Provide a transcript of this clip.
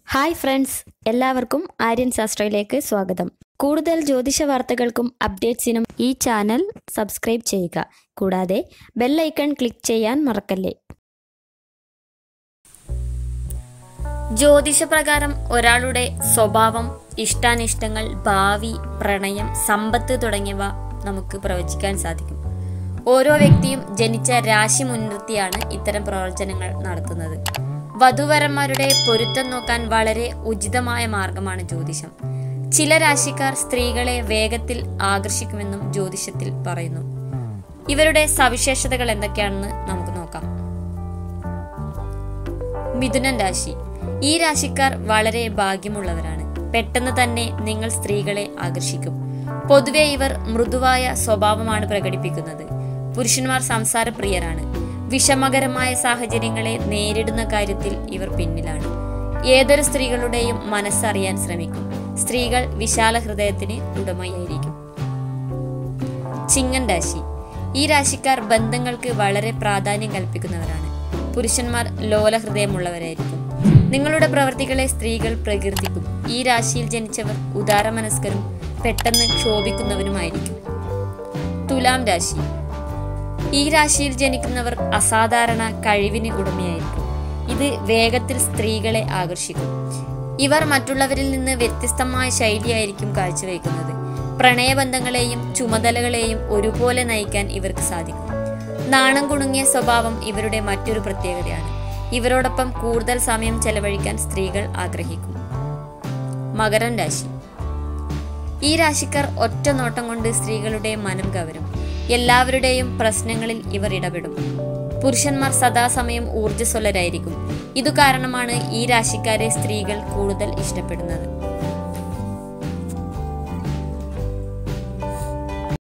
hi friends എല്ലാവർക്കും ആര്യൻ ശാസ്ത്രയിലേക്ക് സ്വാഗതം കൂടുതൽ ജ്യോതിഷ വാർത്തകൾക്കും അപ്ഡേറ്റ്സിനും ഈ ചാനൽ സബ്സ്ക്രൈബ് ചെയ്യുക കൂടാതെ ബെല്ലൈക്കൺ ക്ലിക്ക് ചെയ്യാൻ മറക്കല്ലേ ജ്യോതിഷപ്രകാരം ഒരാളുടെ സ്വഭാവം ഇഷ്ടാനിഷ്ടങ്ങൾ ഭാവി പ്രണയം സമ്പത്ത് തുടങ്ങിയവ നമുക്ക് പ്രവചിക്കാൻ സാധിക്കും ഓരോ വ്യക്തിയും ജനിച്ച രാശി മുൻനിർത്തിയാണ് ഇത്തരം പ്രവചനങ്ങൾ നടത്തുന്നത് വധുവരന്മാരുടെ പൊരുത്തം നോക്കാൻ വളരെ ഉചിതമായ മാർഗമാണ് ജ്യോതിഷം ചില രാശിക്കാർ സ്ത്രീകളെ വേഗത്തിൽ ആകർഷിക്കുമെന്നും ജ്യോതിഷത്തിൽ പറയുന്നു ഇവരുടെ സവിശേഷതകൾ എന്തൊക്കെയാണെന്ന് നമുക്ക് നോക്കാം മിഥുനൻ രാശി ഈ രാശിക്കാർ വളരെ ഭാഗ്യമുള്ളവരാണ് പെട്ടെന്ന് തന്നെ നിങ്ങൾ സ്ത്രീകളെ ആകർഷിക്കും പൊതുവെ ഇവർ മൃദുവായ സ്വഭാവമാണ് പ്രകടിപ്പിക്കുന്നത് പുരുഷന്മാർ സംസാരപ്രിയരാണ് വിഷമകരമായ സാഹചര്യങ്ങളെ നേരിടുന്ന കാര്യത്തിൽ ഇവർ പിന്നിലാണ് ഏതൊരു സ്ത്രീകളുടെയും മനസ്സറിയാൻ ശ്രമിക്കും സ്ത്രീകൾ വിശാല ഹൃദയത്തിന് ഉടമയായിരിക്കും ചിങ്ങൻ രാശി ഈ രാശിക്കാർ ബന്ധങ്ങൾക്ക് വളരെ പ്രാധാന്യം കൽപ്പിക്കുന്നവരാണ് പുരുഷന്മാർ ലോല ഹൃദയമുള്ളവരായിരിക്കും നിങ്ങളുടെ പ്രവൃത്തികളെ സ്ത്രീകൾ പ്രകീർത്തിക്കും ഈ രാശിയിൽ ജനിച്ചവർ ഉദാരമനസ്കരും പെട്ടെന്ന് ക്ഷോഭിക്കുന്നവരുമായിരിക്കും തുലാം രാശി ഈ രാശിയിൽ ജനിക്കുന്നവർ അസാധാരണ കഴിവിന് ഉടമയായിരിക്കും ഇത് വേഗത്തിൽ സ്ത്രീകളെ ആകർഷിക്കും ഇവർ മറ്റുള്ളവരിൽ നിന്ന് വ്യത്യസ്തമായ ശൈലിയായിരിക്കും കാഴ്ചവെക്കുന്നത് പ്രണയബന്ധങ്ങളെയും ചുമതലകളെയും ഒരുപോലെ നയിക്കാൻ ഇവർക്ക് സാധിക്കും നാണം കുണുങ്ങിയ സ്വഭാവം ഇവരുടെ മറ്റൊരു പ്രത്യേകതയാണ് ഇവരോടൊപ്പം കൂടുതൽ സമയം ചെലവഴിക്കാൻ സ്ത്രീകൾ ആഗ്രഹിക്കും മകരം രാശി ഈ രാശിക്കാർ ഒറ്റ നോട്ടം കൊണ്ട് സ്ത്രീകളുടെ മനം കവരും എല്ലാവരുടെയും പ്രശ്നങ്ങളിൽ ഇവർ ഇടപെടും പുരുഷന്മാർ സദാസമയം ഊർജ്ജസ്വലരായിരിക്കും ഇതു കാരണമാണ് ഈ രാശിക്കാരെ സ്ത്രീകൾ കൂടുതൽ ഇഷ്ടപ്പെടുന്നത്